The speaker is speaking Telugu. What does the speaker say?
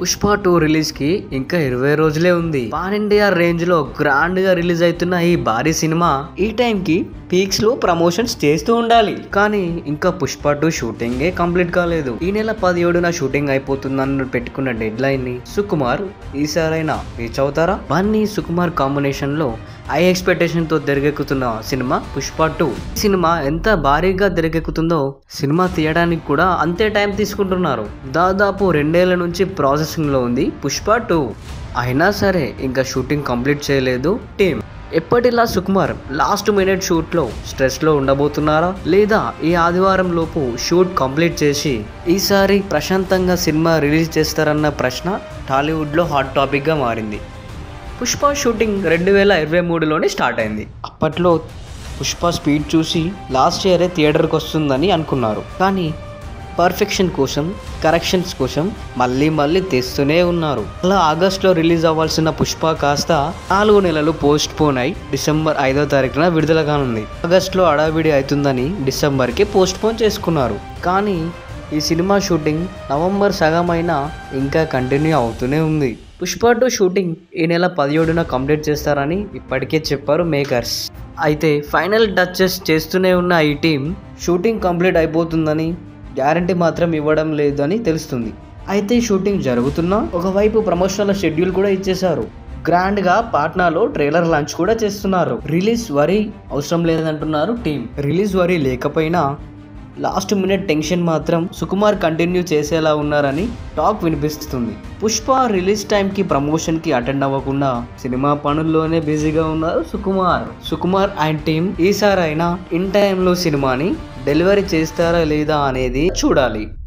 పుష్ప టూ రిలీజ్ కి ఇంకా ఇరవై రోజులే ఉంది పాన్ ఇండియా రేంజ్ లో గ్రాండ్ గా రిలీజ్ అవుతున్న ఈ భారీ సినిమా ఈ టైం కి పీక్స్ లో ప్రమోషన్స్ చేస్తూ ఉండాలి కానీ ఇంకా పుష్ప టూ షూటింగ్ కంప్లీట్ కాలేదు ఈ నెల పదిహేడున షూటింగ్ అయిపోతుందని పెట్టుకున్న డెడ్ లైన్ ని సుకుమార్ ఈసారైనా రీచ్ అవుతారా బన్నీ సుకుమార్ కాంబినేషన్ లో హై ఎక్స్పెక్టేషన్ తో తెరకెక్కుతున్న సినిమా పుష్ప టూ సినిమా ఎంత భారీగా తెరకెక్కుతుందో సినిమా తీయడానికి కూడా అంతే టైం తీసుకుంటున్నారు దాదాపు రెండేళ్ల నుంచి ప్రాసెసింగ్ లో ఉంది పుష్ప టూ అయినా సరే ఇంకా షూటింగ్ కంప్లీట్ చేయలేదు టీం ఎప్పటిలా సుకుమార్ లాస్ట్ మినిట్ షూట్ లో స్ట్రెస్ లో ఉండబోతున్నారా లేదా ఈ ఆదివారం లోపు షూట్ కంప్లీట్ చేసి ఈసారి ప్రశాంతంగా సినిమా రిలీజ్ చేస్తారన్న ప్రశ్న టాలీవుడ్ లో హాట్ టాపిక్ గా మారింది పుష్ప షూటింగ్ రెండు వేల ఇరవై మూడులోనే స్టార్ట్ అయింది అప్పట్లో పుష్ప స్పీడ్ చూసి లాస్ట్ ఇయరే థియేటర్కి వస్తుందని అనుకున్నారు కానీ పర్ఫెక్షన్ కోసం కరెక్షన్స్ కోసం మళ్ళీ మళ్ళీ తెస్తూనే ఉన్నారు అలా ఆగస్ట్లో రిలీజ్ అవ్వాల్సిన పుష్ప కాస్త నాలుగు నెలలు పోస్ట్ పోన్ అయి డిసెంబర్ ఐదో తారీఖున విడుదల కానుంది ఆగస్ట్లో అడావిడి అవుతుందని డిసెంబర్కి పోస్ట్ పోన్ చేసుకున్నారు కానీ ఈ సినిమా షూటింగ్ నవంబర్ సగమైనా ఇంకా కంటిన్యూ అవుతూనే ఉంది పుష్ప టూ షూటింగ్ ఈ నెల పదిహేడున కంప్లీట్ చేస్తారని ఇప్పటికే చెప్పారు మేకర్స్ అయితే ఫైనల్ టచెస్ చేస్తూనే ఉన్న ఈ టీం షూటింగ్ కంప్లీట్ అయిపోతుందని గ్యారంటీ మాత్రం ఇవ్వడం లేదని తెలుస్తుంది అయితే షూటింగ్ జరుగుతున్నా ఒకవైపు ప్రమోషనల్ షెడ్యూల్ కూడా ఇచ్చేశారు గ్రాండ్ గా పాట్నాలో ట్రైలర్ లాంచ్ కూడా చేస్తున్నారు రిలీజ్ వరీ అవసరం లేదంటున్నారు టీం రిలీజ్ వరీ లేకపోయినా లాస్ట్ మినిట్ టెన్షన్ మాత్రం సుకుమార్ కంటిన్యూ చేసేలా ఉన్నారని టాక్ వినిపిస్తుంది పుష్ప రిలీజ్ టైంకి ప్రమోషన్కి అటెండ్ అవ్వకుండా సినిమా పనుల్లోనే బిజీగా ఉన్నారు సుకుమార్ సుకుమార్ అండ్ టీం ఈసారైనా ఇన్ టైంలో సినిమాని డెలివరీ చేస్తారా లేదా అనేది చూడాలి